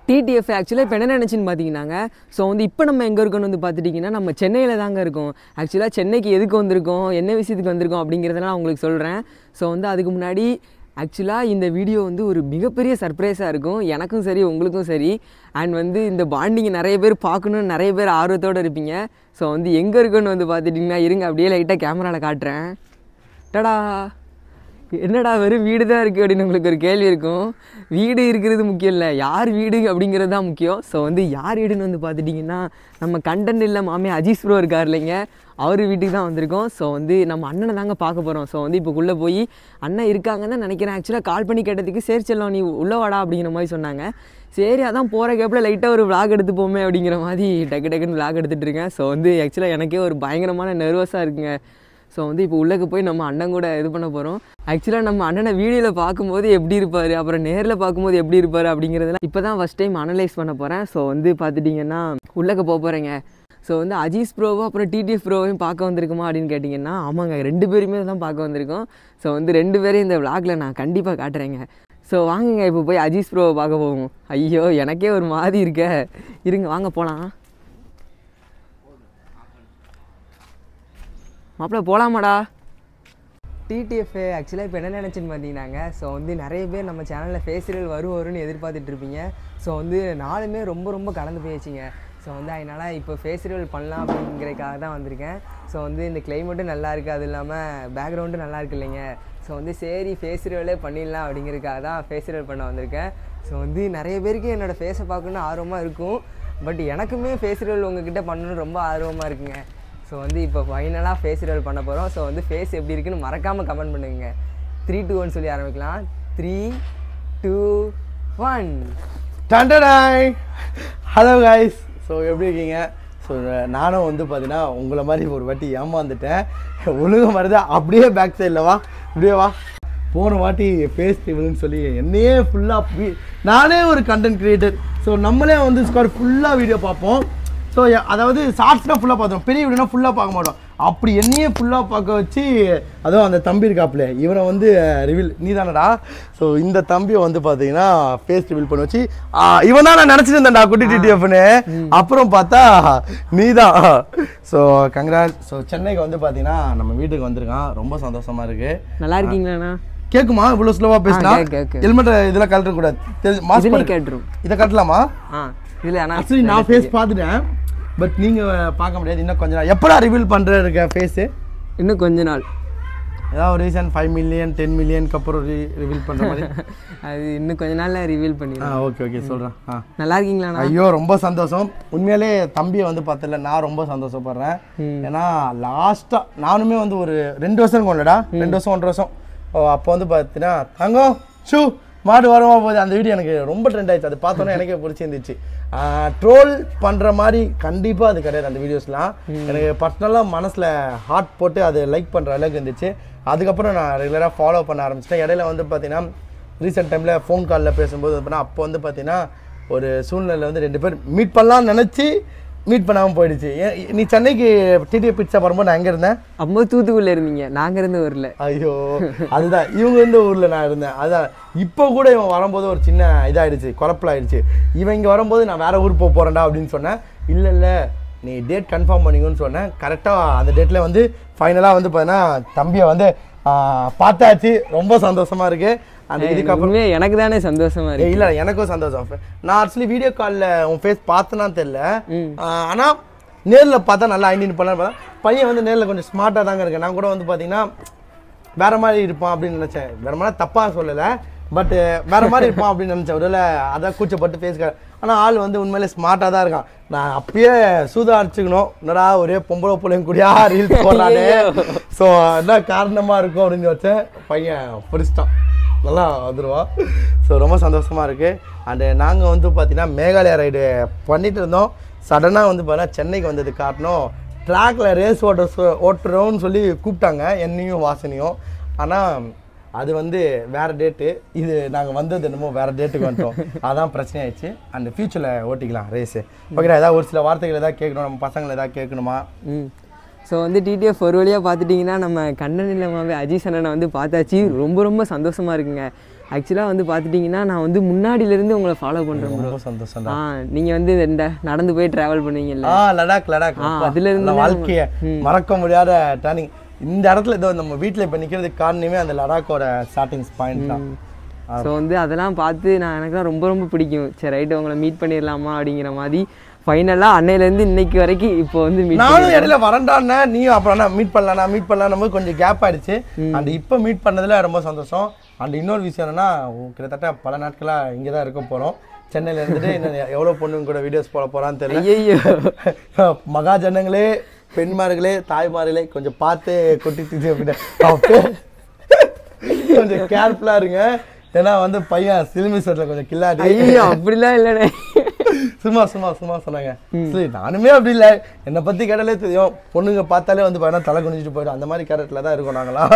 TTF ஆக்சுவலாக இப்போ என்ன நினச்சின்னு பார்த்தீங்கன்னாங்க ஸோ வந்து இப்போ நம்ம எங்கே இருக்கோம்னு வந்து பார்த்துட்டிங்கன்னா நம்ம சென்னையில் தாங்க இருக்கோம் ஆக்சுவலாக சென்னைக்கு எதுக்கு வந்திருக்கோம் என்ன விஷயத்துக்கு வந்திருக்கோம் அப்படிங்கிறதெல்லாம் உங்களுக்கு சொல்கிறேன் ஸோ வந்து அதுக்கு முன்னாடி ஆக்சுவலாக இந்த வீடியோ வந்து ஒரு மிகப்பெரிய சர்ப்ரைஸாக இருக்கும் எனக்கும் சரி உங்களுக்கும் சரி அண்ட் வந்து இந்த பாண்டிங்கை நிறைய பேர் பார்க்கணுன்னு நிறைய பேர் ஆர்வத்தோடு இருப்பீங்க ஸோ வந்து எங்கே இருக்குன்னு வந்து பார்த்துட்டிங்கன்னா இருங்க அப்படியே லைட்டாக கேமராவில் காட்டுறேன் டடா என்னடா வெறும் வீடு தான் இருக்குது அப்படின்னு உங்களுக்கு ஒரு கேள்வி இருக்கும் வீடு இருக்கிறது முக்கியம் இல்லை யார் வீடு அப்படிங்கிறது தான் முக்கியம் ஸோ வந்து யார் வீடுன்னு வந்து பார்த்துட்டிங்கன்னா நம்ம கண்டென்ட் இல்லை மாமே அஜீஸ் ப்ரோ இருக்கார் இல்லைங்க அவர் வீட்டுக்கு தான் வந்திருக்கோம் ஸோ வந்து நம்ம அண்ணனை தாங்க பார்க்க போகிறோம் ஸோ வந்து இப்போ உள்ளே போய் அண்ணன் இருக்காங்கன்னு தான் நினைக்கிறேன் ஆக்சுவலாக கால் பண்ணி கேட்டதுக்கு சரி செல்லம் நீ உள்ளே வாடா அப்படிங்கிற மாதிரி சொன்னாங்க சரி அதான் போகிற கேப்பில் லைட்டாக ஒரு vlog எடுத்து போமே அப்படிங்கிற மாதிரி டக்கு டக்குன்னு vlog எடுத்துகிட்டு இருக்கேன் ஸோ வந்து ஆக்சுவலாக எனக்கே ஒரு பயங்கரமான நர்வஸாக இருக்குங்க ஸோ வந்து இப்போ உள்ளக்கு போய் நம்ம அண்ணன் கூட இது பண்ண போகிறோம் ஆக்சுவலாக நம்ம அண்ணனை வீடியோவில் பார்க்கும்போது எப்படி இருப்பார் அப்புறம் நேரில் பார்க்கும்போது எப்படி இருப்பார் அப்படிங்கிறதெல்லாம் இப்போ தான் ஃபஸ்ட் டைம் அனலைஸ் பண்ண போகிறேன் ஸோ வந்து பார்த்துட்டிங்கன்னா உள்ளக்க போக போகிறேங்க ஸோ வந்து அஜீஸ் ப்ரோவும் அப்புறம் டிடிஎஃப் ப்ரோவையும் பார்க்க வந்திருக்குமா அப்படின்னு கேட்டிங்கன்னா ஆமாங்க ரெண்டு பேருமே தான் பார்க்க வந்திருக்கோம் ஸோ வந்து ரெண்டு பேரையும் இந்த விளாகில் நான் கண்டிப்பாக காட்டுறேங்க ஸோ வாங்குங்க இப்போ போய் அஜீஸ் ப்ரோவை பார்க்க போவோம் ஐயோ எனக்கே ஒரு மாதிரி இருக்க இருங்க வாங்க போகலாம் மாப்பிள்ள போகலாமாடா டிடிஎஃப் ஆக்சுவலாக இப்போ என்ன நினச்சின்னு பார்த்தீங்கன்னாங்க ஸோ வந்து நிறைய பேர் நம்ம சேனலில் ஃபேஸியல் வரும் வரும்னு எதிர்பார்த்துட்டு இருப்பீங்க ஸோ வந்து நாளுமே ரொம்ப ரொம்ப கடந்து போயிடுச்சிங்க ஸோ வந்து அதனால் இப்போ ஃபேஸியல் பண்ணலாம் அப்படிங்கிறதுக்காக தான் வந்திருக்கேன் ஸோ வந்து இந்த கிளைமேட்டும் நல்லா இருக்குது அது இல்லாமல் பேக்ரவுண்டும் நல்லா இருக்கு இல்லைங்க ஸோ வந்து சரி ஃபேஸியலே பண்ணிடலாம் அப்படிங்கிறதுக்காக தான் ஃபேஸியல் பண்ண வந்திருக்கேன் ஸோ வந்து நிறைய பேருக்கு என்னோடய ஃபேஸை பார்க்கணுன்னு ஆர்வமாக இருக்கும் பட் எனக்குமே ஃபேஸியல் உங்ககிட்ட பண்ணணும்னு ரொம்ப ஆர்வமாக இருக்குங்க ஸோ வந்து இப்போ ஃபைனலாக ஃபேஸ் ரிவல் பண்ண போகிறோம் ஸோ வந்து ஃபேஸ் எப்படி இருக்குன்னு மறக்காமல் கமெண்ட் பண்ணுங்க த்ரீ டூ ஒன் சொல்லி ஆரம்பிக்கலாம் த்ரீ டூ ஒன் டண்டடாய் ஹலோ கைஸ் ஸோ எப்படி இருக்கீங்க ஸோ நானும் வந்து பார்த்தீங்கன்னா உங்களை மாதிரி ஒரு வாட்டி ஏமாந்துட்டேன் ஒழுங்கு மாதிரி தான் அப்படியே பேக் சைடில் வா இப்படியே வா போன வாட்டி ஃபேஸ் ரிவல்னு சொல்லி என்னையே ஃபுல்லாக நானே ஒரு கண்டென்ட் கிரியேட்டர் ஸோ நம்மளே வந்து ஸ்குவாட் ஃபுல்லாக வீடியோ பார்ப்போம் ஸோ அதாவது ஷார்ட்ஸ்னால் ஃபுல்லாக பார்த்தோம் பெரிய வீடியோனா ஃபுல்லாக பார்க்க மாட்டோம் அப்படி என்னையே ஃபுல்லாக பார்க்க வச்சு அதுவும் அந்த தம்பி இருக்காப்புல இவனை வந்து ரிவீல் நீ தானடா ஸோ இந்த தம்பியை வந்து பார்த்தீங்கன்னா ஃபேஸ் ரிவீல் பண்ண வச்சு ஆ, இவன் தான் நான் நினச்சிட்டு இருந்தேன்டா குட்டி டிடிஎஃப்னு அப்புறம் பார்த்தா நீ தான் ஸோ கங்க்ராட் ஸோ சென்னைக்கு வந்து பார்த்தீங்கன்னா நம்ம வீட்டுக்கு வந்திருக்கான் ரொம்ப சந்தோஷமா இருக்கு நல்லா இருக்கீங்களாண்ணா கேட்குமா இவ்வளோ ஸ்லோவாக பேசினா கேக்கு, கேக்கு. ஹெல்மெட் இதெல்லாம் கழட்டக்கூடாது மாஸ்க் இதுலேயும் கேட்டுரும் இதை கட்டலாமா ஆ இல்லை அண்ணா ஆக்சுவலி நான் ஃபேஸ் பார்த்துட்டேன் பட் நீங்கள் பார்க்க முடியாது இன்னும் கொஞ்ச நாள் எப்படா ரிவீல் பண்ணுற இருக்க ஃபேஸு இன்னும் கொஞ்ச நாள் ஏதாவது ஒரு ரீசன் ஃபைவ் மில்லியன் டென் மில்லியனுக்கு அப்புறம் ரிவீல் பண்ணுற மாதிரி அது இன்னும் கொஞ்ச நாள்ல ரிவீல் ஆ பண்ணிடுறேன் ஓகே ஓகே சொல்கிறேன் ஆ நல்லா இருக்கீங்களாண்ணா ஐயோ ரொம்ப சந்தோஷம் உண்மையிலே தம்பியை வந்து பார்த்தல நான் ரொம்ப சந்தோஷப்படுறேன் ஏன்னா லாஸ்ட்டாக நானுமே வந்து ஒரு ரெண்டு வருஷம் இருக்கும்லடா ரெண்டு வருஷம் ஒன்றரை வருஷம் ஓ, அப்போ வந்து பார்த்தீங்கன்னா தங்கம் ஷூ மாடு வரமா போகுது அந்த வீடியோ எனக்கு ரொம்ப ட்ரெண்ட் ஆயிடுச்சு அது பார்த்தோன்னே எனக்கே பிடிச்சிருந்துச்சு ட்ரோல் பண்ணுற மாதிரி கண்டிப்பாக அது கிடையாது அந்த வீடியோஸ்லாம் எனக்கு பர்சனலாக மனசில் ஹார்ட் போட்டு அது லைக் பண்ணுற அளவுக்கு இருந்துச்சு அதுக்கப்புறம் நான் ரெகுலராக ஃபாலோ பண்ண ஆரம்பிச்சிட்டேன் இடையில வந்து பார்த்தீங்கன்னா ரீசெண்ட் டைமில் ஃபோன் காலில் பேசும்போது வந்து அப்போ வந்து பார்த்தீங்கன்னா ஒரு சூழ்நிலை வந்து ரெண்டு பேர் மீட் பண்ணலாம்னு நினச்சி மீட் பண்ணாமல் போயிடுச்சு ஏன் நீ சென்னைக்கு டிடிஏ பிட்ஸா வரும்போது நான் எங்கே இருந்தேன் அப்போ தூத்துக்குள்ள இருந்தீங்க நாங்க இருந்து வரல ஐயோ அதுதான் இவங்க இருந்த ஊரில் நான் இருந்தேன் அதான் இப்போ கூட இவன் வரும்போது ஒரு சின்ன இதாயிடுச்சு குழப்பலாயிடுச்சு இவன் இங்கே வரும்போது நான் வேற ஊர் போக போகிறேன்டா அப்படின்னு சொன்னேன் இல்லை இல்லை நீ டேட் கன்ஃபார்ம் பண்ணிக்கோன்னு சொன்னேன் கரெக்டாக அந்த டேட்டில் வந்து ஃபைனலாக வந்து பார்த்தீங்கன்னா தம்பியை வந்து ஆ, பார்த்தாச்சு ரொம்ப சந்தோஷமா இருக்கு அந்த இதுக்கப்புறம் உண்மையா எனக்கு தானே சந்தோஷமா ஏய், இருக்கு இல்ல எனக்கும் சந்தோஷம் நான் ஆக்சுவலி வீடியோ காலில் உன் ஃபேஸ் பார்த்தனான்னு தெரியல ம். ஆஹ் ஆனா நேர்ல பார்த்தா நல்லா ஐண்டின் பண்ண பார்த்தா பையன் வந்து நேர்ல கொஞ்சம் ஸ்மார்ட்டா தாங்க இருக்கேன் நான் கூட வந்து பாத்தீங்கன்னா வேற மாதிரி இருப்பான் அப்படின்னு நினைச்சேன் வேற மாதிரி தப்பா சொல்லல பட் வேற மாதிரி இருப்பான் அப்படின்னு நினைச்சேன் ஒருவேளை அதான் கூச்சப்பட்டு ஃபேஸ் ஆனா ஆள் வந்து உண்மையிலே ஸ்மார்ட்டா தான் இருக்கான் நான் அப்பயே சூதா அடிச்சுக்கணும் என்னடா ஒரே பொம்பளை பிள்ளைங்க கூடயா ரீல்ஸ் போடுறானே ஸோ என்ன காரணமா இருக்கும் அப்படின்னு வச்சேன் பையன் பிடிச்சிட்டான் நல்லா வந்துடுவோம் ஸோ ரொம்ப சந்தோஷமாக இருக்குது அண்டு நாங்கள் வந்து பார்த்தீங்கன்னா மேகாலயா ரைடு பண்ணிட்டு இருந்தோம் சடனாக வந்து பார்த்தீங்கன்னா சென்னைக்கு வந்தது காரணம் ட்ராக்ல ரேஸ் ஓட்ட சொ- ஓட்டுறோம்னு சொல்லி கூப்பிட்டாங்க என்னையும் வாசனையும் ஆனால் அது வந்து வேற டேட்டு இது நாங்கள் வந்தது என்னமோ வேற டேட்டுக்கு வந்துட்டோம் அதான் பிரச்சனை ஆயிடுச்சு அண்ட் ஃபியூச்சரில் ஓட்டிக்கலாம் ரேஸு ஓகேடா ஏதாவது ஒரு சில வார்த்தைகள் ஏதாவது கேட்கணும் நம்ம பசங்களை ஏதாவது கேட்கணுமா ம் ஸோ வந்து டிடிஎஃப் ஒரு வழியாக பார்த்துட்டிங்கன்னா நம்ம கண்ணன் இல்லமாவே அஜீஸ் அண்ணனை வந்து பார்த்தாச்சு ரொம்ப ரொம்ப சந்தோஷமாக இருக்குங்க ஆக்சுவலாக வந்து பார்த்துட்டிங்கன்னா நான் வந்து முன்னாடியிலேருந்து உங்களை ஃபாலோ பண்ணுறேன் ப்ரோ ரொம்ப சந்தோஷம் ஆ நீங்கள் வந்து இந்த நடந்து போய் ட்ராவல் பண்ணுவீங்கல்ல ஆ லடாக் லடாக் ஆ, அப்பா, அதுல இருந்து அந்த வாழ்க்கைய மறக்க முடியாத டர்னிங் இந்த இடத்துல இதோ நம்ம வீட்ல இப்ப நிக்கிறதுக்கு காரணமே அந்த லடாக்கோட ஸ்டார்டிங் பாயிண்ட் தான் ஸோ வந்து அதெல்லாம் பார்த்து நான் எனக்குலாம் ரொம்ப ரொம்ப பிடிக்கும் சரி ரைட்டு உங்களை மீட் பண்ணிடலாமா அப்படிங்கிற மாதிரி ஃபைனலாக அன்னையிலேருந்து இன்னைக்கு வரைக்கும் இப்போ வந்து மீட் நானும் இடையில வரண்டான்னா நீயும் அப்புறம் மீட் பண்ணலாம் மீட் பண்ணலாம் போது கொஞ்சம் கேப் ஆயிடுச்சு அண்ட் இப்போ மீட் பண்ணதுல ரொம்ப சந்தோஷம் அண்ட் இன்னொரு விஷயம் என்னன்னா உ- கிட்டத்தட்ட பல நாட்களா இங்கே தான் இருக்க போறோம் சென்னையில இருந்துட்டு இன்னும் எவ்வளவு பொண்ணுங்க கூட வீடியோஸ் போட போறான்னு தெரியல ஐயோ மகாஜனங்களே பெண்மார்களே தாய்மார்களே கொஞ்சம் பார்த்து கொட்டி தீச்சு அப்படின்னு கொஞ்சம் கேர்ஃபுல்லா இருங்க ஏன்னா வந்து பையன் சிலுமி செட்டில் கொஞ்சம் கில்லாடி ஐயோ அப்படிலாம் இல்லைண்ணே சும்மா சும்மா சும்மா சொன்னாங்க சரி நானுமே அப்படி இல்லை என்னை பத்தி கேட்டாலே தெரியும் பொண்ணுங்க பார்த்தாலே வந்து பார்த்தா தலை குனிஞ்சிட்டு போயிடும் அந்த மாதிரி கேரக்டர்ல தான் இருக்கோம் நாங்களாம்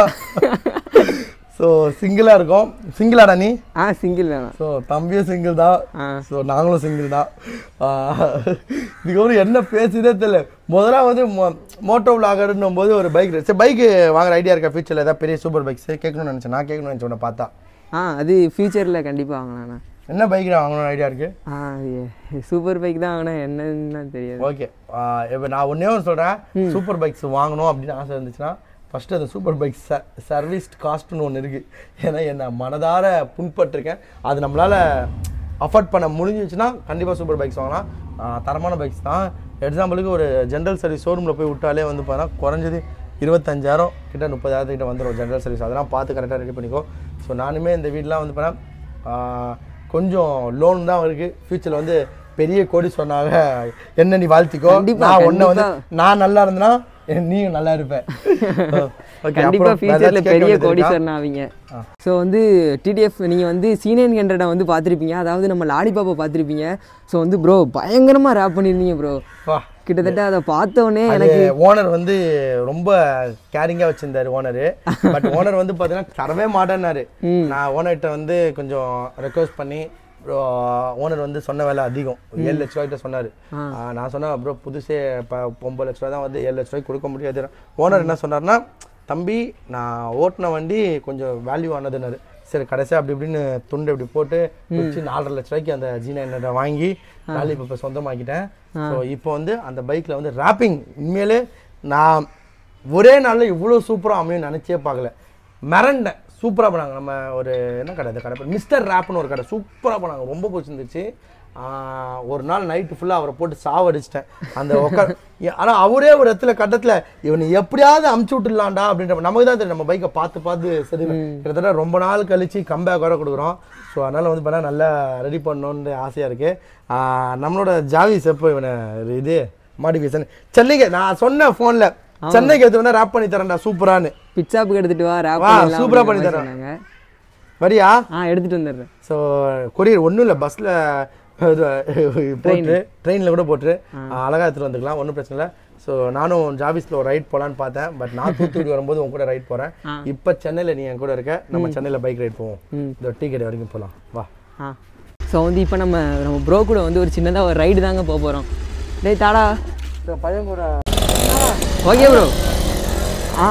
ஸோ சிங்கிளா இருக்கோம் சிங்கிளாடா நீ ஆ சிங்கிள் வேணாம் ஸோ தம்பியும் சிங்கிள் தான் ஆ. ஸோ நாங்களும் சிங்கிள் தான் ஆஹ் இதுக்கப்புறம் என்ன பேசுதே தெரியல முதல்ல வந்து மோட்டோ விளாகர்னும் போது ஒரு பைக் சரி பைக்கு வாங்குற ஐடியா இருக்கா ஃபியூச்சரில் ஏதாவது பெரிய சூப்பர் பைக்ஸ் கேட்கணும்னு நினச்சேன் நான் கேட்கணும்னு நினச்சேன் உன்னை பார்த்தா ஆ அது ஃப்யூச்சரில் கண்டிப்பாக வாங்கலாண்ணா என்ன பைக் வாங்கணும்னு ஐடியா இருக்கு ஆ சூப்பர் பைக் தான் வாங்கினேன் என்னன்னு தெரியாது ஓகே இப்போ நான் ஒன்றே ஒன்று சொல்கிறேன் சூப்பர் பைக்ஸ் வாங்கணும் அப்படின்னு ஆசை இருந்துச்சுன்னா ஃபஸ்ட்டு அந்த சூப்பர் பைக் ச சர்வீஸ் காஸ்ட்னு ஒன்று இருக்குது ஏன்னா என்ன மனதார புண்பட்டிருக்கேன் அது நம்மளால் அஃபோர்ட் பண்ண முடிஞ்சிச்சுன்னா கண்டிப்பாக சூப்பர் பைக்ஸ் வாங்கலாம் ஆஹ் தரமான பைக்ஸ் தான் எக்ஸாம்பிளுக்கு ஒரு ஜென்ரல் சர்வீஸ் ஷோரூமில் போய் விட்டாலே வந்து பார்த்தீங்கன்னா குறைஞ்சது இருபத்தஞ்சாயிரம் கிட்ட முப்பதாயிரத்துக்கிட்ட வந்துடும் ஜென்ரல் சர்வீஸ் அதெல்லாம் பார்த்து கரெக்டாக ரெடி பண்ணிக்கோ ஸோ நானுமே இந்த வீடெலாம் வந்து பார்த்தீங்கன்னா கொஞ்சம் லோன் தான் இருக்குது ஃப்யூச்சரில் வந்து பெரிய கோடி சொன்னாங்க என்ன நீ வாழ்த்திக்கோ கண்டிப்பா, நான் ஒன்றை வந்து நான் நல்லா இருந்தேன்னா நீயும் நல்லா இருப்ப ஓகே கண்டிப்பாக ஃபியூச்சரில் பெரிய கோடீஸ்வரன் ஆவீங்க ஸோ வந்து டிடிஎஃப் நீங்கள் வந்து சீனியன் ஹண்ட்ரடை வந்து பார்த்துருப்பீங்க அதாவது நம்ம லாலிபாப்பை பார்த்துருப்பீங்க ஸோ வந்து ப்ரோ பயங்கரமாக ரேப் பண்ணியிருந்தீங்க ப்ரோ வா கிட்டத்தட்ட அதை பார்த்தோன்னே அது எனக்கு ஓனர் வந்து ரொம்ப கேரிங்கா வச்சிருந்தாரு ஓனர் பட் ஓனர் வந்து பாத்தீங்கன்னா தரவே மாட்டேன்னாரு நான் ஓனர்கிட்ட வந்து கொஞ்சம் ரெக்வஸ்ட் பண்ணி ஓனர் வந்து சொன்ன வேலை அதிகம் ஏழு லட்ச ரூபாய்கிட்ட சொன்னாரு ஆஹ் நான் சொன்னேன் ப்ரோ புதுசே இப்போ ஒம்பது லட்ச ரூபா தான் வந்து ஏழு லட்ச ரூபாய்க்கு கொடுக்க முடியாது ஓனர் என்ன சொன்னார்னா தம்பி நான் ஓட்டின வண்டி கொஞ்சம் வேல்யூ ஆனதுன்னாரு சரி கடைசியாக அப்படி இப்படின்னு துண்டு இப்படி போட்டு வச்சு நாலரை லட்ச ரூபாய்க்கு அந்த ஜீனா என்னோட வாங்கி லாலிபப்பை இப்போ சொந்தமாக்கிட்டேன் ஸோ இப்போ வந்து அந்த பைக்கில் வந்து ரேப்பிங் உண்மையிலே நான் ஒரே நாளில் இவ்வளோ சூப்பராக அமையும் நினச்சே பார்க்கல மிரண்டேன் சூப்பராக பண்ணாங்க நம்ம ஒரு என்ன கடை இந்த கடை பேர் மிஸ்டர் ரேப்னு ஒரு கடை சூப்பராக பண்ணாங்க ரொம்ப பிடிச்சிருந்துச்சு ஆஹ் ஒரு நாள் நைட்டு ஃபுல்லாக அவரை போட்டு சாவடிச்சிட்டேன் அந்த உட்கா ஆனால் அவரே ஒரு இடத்துல கட்டத்தில் இவனை எப்படியாவது அமுச்சு விட்டுடலாம்டா அப்படின்ற நமக்கு தான் தெரியும் நம்ம பைக்கை பார்த்து பார்த்து சரி கிட்டத்தட்ட ரொம்ப நாள் கழிச்சு கம்பேக் வர கொடுக்குறோம் ஸோ அதனால் வந்து பார்த்தா நல்லா ரெடி பண்ணணுன்னு ஆசையாக இருக்குது நம்மளோட ஜாவிஸ் எப்போ இவனை இது மாடிஃபிகேஷன் சென்னைக்கு நான் சொன்னேன் ஃபோனில் சென்னைக்கு எடுத்து வந்தால் ரேப் பண்ணி தரேன்டா சூப்பரான்னு பிட்சாப்புக்கு எடுத்துகிட்டு வா ரேப் வா, சூப்பரா பண்ணி தரேன். சொன்னாங்க வரியா ஆ எடுத்துகிட்டு வந்துடுறேன் ஸோ கொரியர் ஒன்றும் இல்லை பஸ்ஸில் போட்டு ட்ரெயினில் கூட போட்டு அழகாக எடுத்துகிட்டு வந்துக்கலாம் ஒன்றும் பிரச்சனை இல்லை ஸோ நானும் ஜாபிஸில் ஒரு ரைட் போகலான்னு பார்த்தேன் பட் நான் தூத்துக்குடி வரும்போது உன் கூட ரைட் போகிறேன் இப்போ சென்னையில் நீ என் கூட இருக்க நம்ம சென்னையில் பைக் ரைட் போவோம் இந்த டீ கடை வரைக்கும் போகலாம் வா ஆ ஸோ வந்து இப்போ நம்ம நம்ம ப்ரோ கூட வந்து ஒரு சின்னதாக ஒரு ரைடு தாங்க போக போகிறோம் டேய் தாடா பையன் கூட ஓகே ப்ரோ ஆ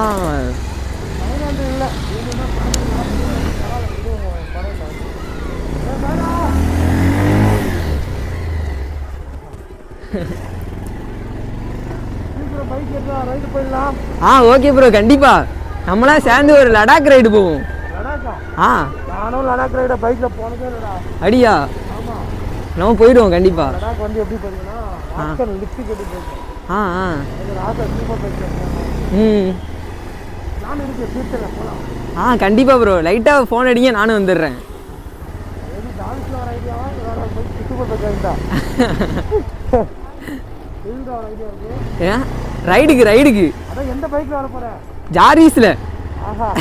பைக் எடுத்தா ரைடு போயிடலாம் ஆ ஓகே ப்ரோ கண்டிப்பாக நம்மளாம் சேர்ந்து ஒரு லடாக் ரைடு போவோம் லடாக்கா ஆ நானும் லடாக் ரைடை பைக்கில் போனதே இல்லைடா அடியா நம்ம போயிடுவோம் கண்டிப்பாக லடாக் வந்து எப்படி பார்த்தீங்கன்னா ஆப்ஷன் லிஃப்ட் கட்டி போயிருக்கேன் ஆ ஆ எனக்கு ஆசை சூப்பர் பைக் ம் நானும் இருக்கு ஃபியூச்சரில் போகலாம் ஆ கண்டிப்பாக ப்ரோ லைட்டாக ஃபோன் அடிங்க நானும் வந்துடுறேன் எது டான்ஸில் வர ஐடியாவா வேற பைக் சூப்பர் பைக் வாங்கிட்டா எதுக்கு வர ஐடியா இருக்கு ஏன் ரைடுக்கு ரைடுக்கு அதான் எந்த பைக்கில் வர போகிறேன் ஜாரிஸில் ஆஹா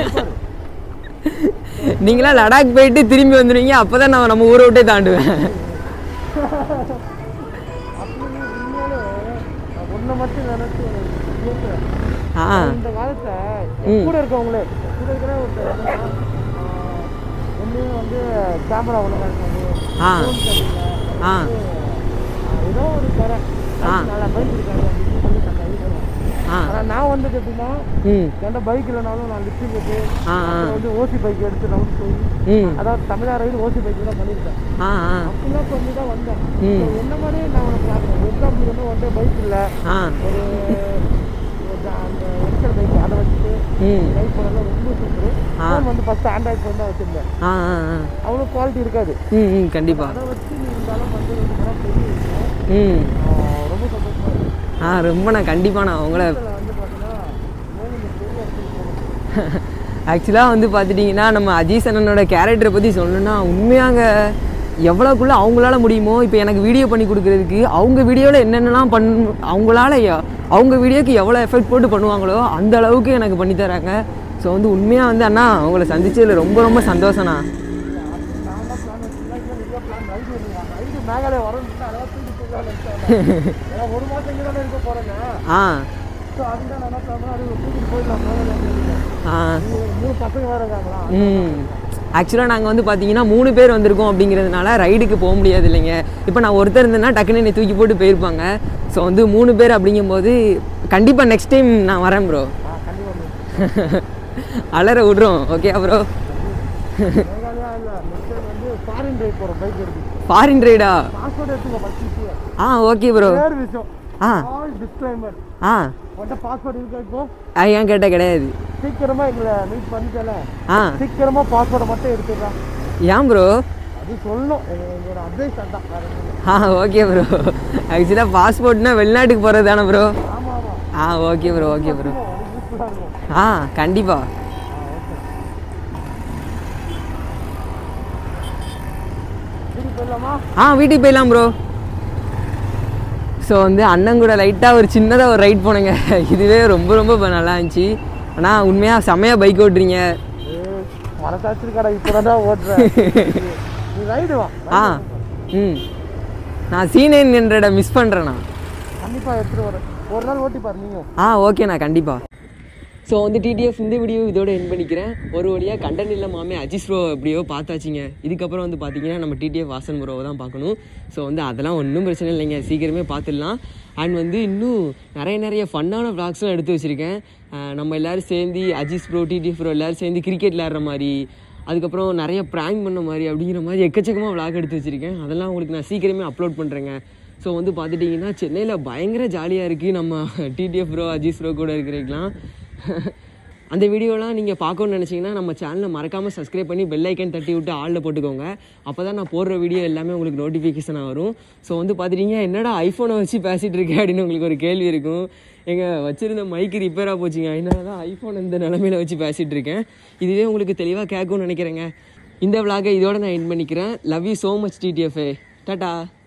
நீங்களாம் லடாக் போயிட்டு திரும்பி வந்துடுவீங்க அப்போ தான் நான் நம்ம ஊரை விட்டே தாண்டுவேன் அப்படி உண்மையிலே நான் ஒன்றை மட்டும் நினைச்சு கேட்குறேன் ஆ இந்த காலத்துல என் கூட இருக்கவங்களே கூட இருக்கிற ஒரு ஒன்று வந்து கேமரா ஒழுங்கா இருக்காது ஆ phone சரியில்லை. ஆ ஏதோ ஒரு தர ஆ. நல்லா பைக் இருக்காது அப்படின்னு சொல்லி நம்ம இது பண்ணுவோம் ஆ ஆனால் நான் வந்தது எப்படின்னா ம் என்கிட்ட பைக் இல்லைனாலும் நான் லிஃப்டிங் கட்டு ஆ ஆ அப்புறம் வந்து ஓசி பைக் எடுத்து ரவுண்ட் போய் ம் அதாவது தமிழ்நாடு ரயில் ஓசி பைக் தான் பண்ணியிருக்கேன் ஆ ஆ அப்படிலாம் பண்ணி தான் வந்தேன் ம். So, என்ன மாதிரியே நான் உனக்கு பார்க்குறேன் எக்ஸாம்பிள் வந்து ஒன் டே பைக் இல்லை ஆ ஒரு ஒரு ஜா- அந்த எக்ஸல் பைக் அதை வச்சுட்டு ம் ரைட் பண்ணலாம் ரொம்ப சூப்பர் ஆ. ஃபோன் வந்து ஃபஸ்ட்டு ஆண்ட்ராய்ட் ஃபோன் தான் வச்சுருந்தேன் ஆ ஆ ஆ அவ்வளோ குவாலிட்டி இருக்காது ம் ம் கண்டிப்பாக அதை வச்சு நீ இருந்தாலும் வந்து ரெண்டு மணி நேரம் பெரிய விஷயம் ம் ஆ, ரொம்ப சந்தோஷமா இருக்கு ஆ ரொம்ப நான் கண்டிப்பாக நான் உங்களை இதில் வந்து பார்த்தீங்கன்னா மேலும் இந்த பெரிய இடத்துக்கு போகணும் ஆக்சுவலாக வந்து பார்த்துட்டிங்கன்னா நம்ம அஜீஸ் அண்ணனோட கேரக்டரை பற்றி சொல்லணும்னா உண்மையாங்க எவ்வளோக்குள்ள அவங்களால முடியுமோ இப்போ எனக்கு வீடியோ பண்ணி கொடுக்குறதுக்கு அவங்க வீடியோவில் என்னென்னலாம் பண் அவங்களால எ- அவங்க வீடியோக்கு எவ்வளோ எஃபெக்ட் போட்டு பண்ணுவாங்களோ அந்த அளவுக்கு எனக்கு பண்ணி தராங்க ஸோ வந்து உண்மையாக வந்து அண்ணா அவங்கள சந்திச்சதுல ரொம்ப ரொம்ப சந்தோஷண்ணா நான் தான் பிளான் வச்சுருந்தேன் இன்னும் நிறைய பிளான் ரைடு வருவாங்க ரைடு மேகாலயா வரும்னு அதெல்லாம் தூக்கி போகலாம்னு நினச்சேன் ஏன்னா ஒரு மாதம் இங்கே தானே இருக்க போகிறேங்க ஆ ஸோ அதுதான் நான் என்ன பிளான் அது தூக்கிட்டு போயிடலாம் மேகாலயா ஆ மூணு பசங்க வேறு இருக்காங்களா ம் ஆக்சுவலாக நாங்கள் வந்து பார்த்தீங்கன்னா மூணு பேர் வந்திருக்கோம் அப்படிங்கிறதுனால ரைடுக்கு போக முடியாது இல்லைங்க இப்போ நான் ஒருத்தர் இருந்தேன்னா டக்குன்னு என்னை தூக்கி போட்டு போயிருப்பாங்க ஸோ வந்து மூணு பேர் அப்படிங்கும்போது கண்டிப்பாக நெக்ஸ்ட் டைம் நான் வரேன் ப்ரோ ஆ கண்டிப்பாக அலற விட்றோம் ஓகே ப்ரோ மேகாலயா இல்லை நெக்ஸ்ட் டைம் வந்து ஃபாரின் ரைட் போகிறோம் பைக் எடுத்து ஃபாரின் ரைடா பாஸ்போர்ட் எடுத்துக்கோ ஃபஸ்ட்டு ஆ ஓகே ப்ரோ வேறு விஷயம் ஆ ஆல் டிஸ்க்ளைமர் ஆ உன்ட்ட பாஸ்போர்ட் இருக்கா இப்போ ஆ ஏன் கேட்ட கிடையாது சீக்கிரமாக எங்களை மீட் பண்ணிட்டல ஆ சீக்கிரமாக பாஸ்போர்ட்டை மட்டும் எடுத்துக்கலாம் ஏன் ப்ரோ அது சொல்லணும் எங்க- எங்களோட அட்வைஸ் அதான் வேற ஒண்ணும் இல்ல. ஆ ஓகே ப்ரோ ஆக்சுவலாக பாஸ்போர்ட்னா வெளிநாட்டுக்கு போகிறது தானே ப்ரோ ஆமா ஆமா ஆ ஓகே ப்ரோ ஓகே ப்ரோ யூஸ்ஃபுல்லாக இருக்கும் ஆ கண்டிப்பாக வீட்டுக்கு போயிடலாமா ஆ வீட்டுக்கு போயிடலாம் ப்ரோ ஸோ வந்து அண்ணன் கூட லைட்டாக ஒரு சின்னதாக ஒரு ரைட் போனேங்க இதுவே ரொம்ப ரொம்ப ப- நல்லா இருந்துச்சு ஆனால் உண்மையாக செமையாக பைக் ஓட்டுறீங்க ஏய், மனசாட்சி இருக்காடா இப்போ தான் ஓட்டுறேன் நீ ரைடு வா ஆ ம் நான் சி நைன் ஹண்ட்ரடை மிஸ் பண்ணுறேண்ணா கண்டிப்பாக எடுத்துகிட்டு வரேன் ஒரு நாள் ஓட்டி பாரு நீயும் ஆ ஓகேண்ணா கண்டிப்பாக ஸோ வந்து டிடிஎஃப் இந்த வீடியோ இதோட என் பண்ணிக்கிறேன் ஒரு வழியாக கண்டன் இல்லை மாமே அஜிஸ் ப்ரோ எப்படியோ பார்த்தாச்சுங்க இதுக்கப்புறம் வந்து பார்த்தீங்கன்னா நம்ம டிடிஎஃப் வாசன் ப்ரோவை தான் பார்க்கணும் ஸோ வந்து அதெல்லாம் ஒன்றும் பிரச்சனை இல்லைங்க சீக்கிரமே பார்த்துடலாம் அண்ட் வந்து இன்னும் நிறைய நிறைய ஃபன்னான vlogsலாம் எடுத்து வச்சுருக்கேன் நம்ம எல்லோரும் சேர்ந்து அஜிஸ் ப்ரோ டிடிஎஃப் ப்ரோ எல்லோரும் சேர்ந்து கிரிக்கெட் விளையாடுற மாதிரி அதுக்கப்புறம் நிறைய ப்ராங்க் பண்ண மாதிரி அப்படிங்கிற மாதிரி எக்கச்சக்கமாக vlog எடுத்து வச்சுருக்கேன் அதெல்லாம் உங்களுக்கு நான் சீக்கிரமே அப்லோட் பண்ணுறேங்க ஸோ வந்து பார்த்துட்டிங்கன்னா சென்னையில் பயங்கர ஜாலியாக இருக்குது நம்ம டிடிஎஃப் ப்ரோ அஜிஸ் ப்ரோ கூட இருக்கிறதுக்கெலாம் அந்த வீடியோலாம் நீங்கள் பார்க்கணும்னு நினச்சிங்கன்னா நம்ம சேனலை மறக்காமல் சப்ஸ்கிரைப் பண்ணி பெல் ஐக்கன் தட்டி விட்டு ஆளில் போட்டுக்கோங்க அப்போ தான் நான் போடுற வீடியோ எல்லாமே உங்களுக்கு நோட்டிஃபிகேஷனாக வரும் ஸோ வந்து பார்த்துட்டீங்க என்னடா ஐஃபோனை வச்சு பேசிகிட்டு இருக்கேன் அப்படின்னு உங்களுக்கு ஒரு கேள்வி இருக்கும் எங்கள் வச்சுருந்த மைக்கு ரிப்பேராக போச்சுங்க அதனால தான் ஐஃபோன் இந்த நிலமையில வச்சு பேசிகிட்டு இருக்கேன் இதுவே உங்களுக்கு தெளிவாக கேட்கும்னு நினைக்கிறேங்க இந்த விலாகை இதோட நான் என் பண்ணிக்கிறேன் லவ் யூ ஸோ மச் டிடிஎஃப்ஏ டாட்டா